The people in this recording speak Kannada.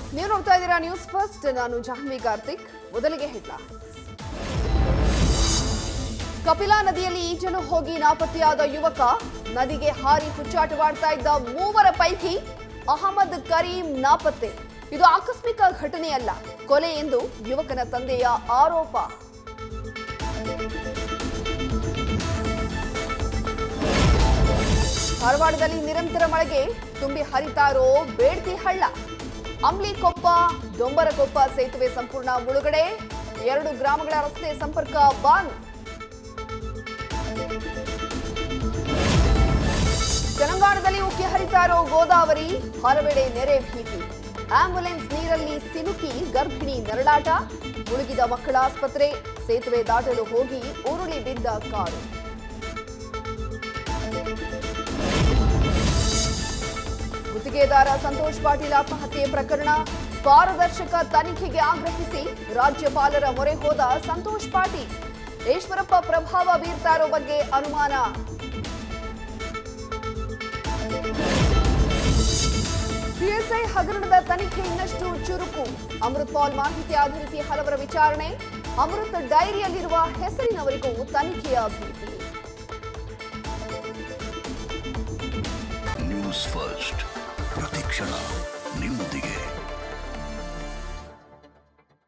ನೀವು ನೋಡ್ತಾ ಇದ್ದೀರಾ ನ್ಯೂಸ್ ಫಸ್ಟ್ ನಾನು ಜಾಹ್ನವಿ ಕಾರ್ತಿಕ್ ಮೊದಲಿಗೆ ಹೆಡ್ಲೈನ್ಸ್ ಕಪಿಲಾ ನದಿಯಲ್ಲಿ ಈಜಲು ಹೋಗಿ ನಾಪತ್ತೆಯಾದ ಯುವಕ ನದಿಗೆ ಹಾರಿ ಹುಚ್ಚಾಟವಾಡ್ತಾ ಇದ್ದ ಮೂವರ ಪೈಕಿ ಅಹಮದ್ ಕರೀಂ ನಾಪತ್ತೆ ಇದು ಆಕಸ್ಮಿಕ ಘಟನೆಯಲ್ಲ ಕೊಲೆ ಎಂದು ಯುವಕನ ತಂದೆಯ ಆರೋಪ ಧಾರವಾಡದಲ್ಲಿ ನಿರಂತರ ಮಳೆಗೆ ತುಂಬಿ ಹರಿತಾ ಇರೋ ಬೇಡ್ತಿ ಹಳ್ಳ ಅಂಬ್ಲಿಕೊಪ್ಪ ಡೊಂಬರಕೊಪ್ಪ ಸೇತುವೆ ಸಂಪೂರ್ಣ ಮುಳುಗಡೆ ಎರಡು ಗ್ರಾಮಗಳ ರಸ್ತೆ ಸಂಪರ್ಕ ಬಂದ್ ತೆಲಂಗಾಣದಲ್ಲಿ ಉಕ್ಕಿ ಹರಿತಾ ಇರೋ ಗೋದಾವರಿ ಹಲವೆಡೆ ನೆರೆ ಭೀತಿ ಆಂಬ್ಯುಲೆನ್ಸ್ ನೀರಲ್ಲಿ ಸಿಲುಕಿ ಗರ್ಭಿಣಿ ನರಳಾಟ ಮುಳುಗಿದ ಮಕ್ಕಳ ಆಸ್ಪತ್ರೆ ಸೇತುವೆ ದಾಟಲು ಹೋಗಿ ಉರುಳಿ ಬಿದ್ದ ಕಾರು ಗುತ್ತಿಗೆದಾರ ಸಂತೋಷ್ ಪಾಟೀಲ್ ಆತ್ಮಹತ್ಯೆ ಪ್ರಕರಣ ಪಾರದರ್ಶಕ ತನಿಖೆಗೆ ಆಗ್ರಹಿಸಿ ರಾಜ್ಯಪಾಲರ ಮೊರೆ ಹೋದ ಸಂತೋಷ್ ಪಾಟೀಲ್ ಈಶ್ವರಪ್ಪ ಪ್ರಭಾವ ಬೀರ್ತಾ ಇರೋ ಬಗ್ಗೆ ಅನುಮಾನ ಪಿಎಸ್ಐ ಹಗರಣದ ತನಿಖೆ ಇನ್ನಷ್ಟು ಚುರುಕು ಅಮೃತ್ ಪಾಲ್ ಮಾಹಿತಿ ಆಧರಿಸಿ ಹಲವರ ವಿಚಾರಣೆ ಅಮೃತ್ ಡೈರಿಯಲ್ಲಿರುವ ಹೆಸರಿನವರಿಗೂ ತನಿಖೆಯ ಭೀತಿ ನ್ಯೂಸ್ ಫಸ್ಟ್ ಪ್ರತಿಕ್ಷಣ ನಿಮ್ಮೊಂದಿಗೆ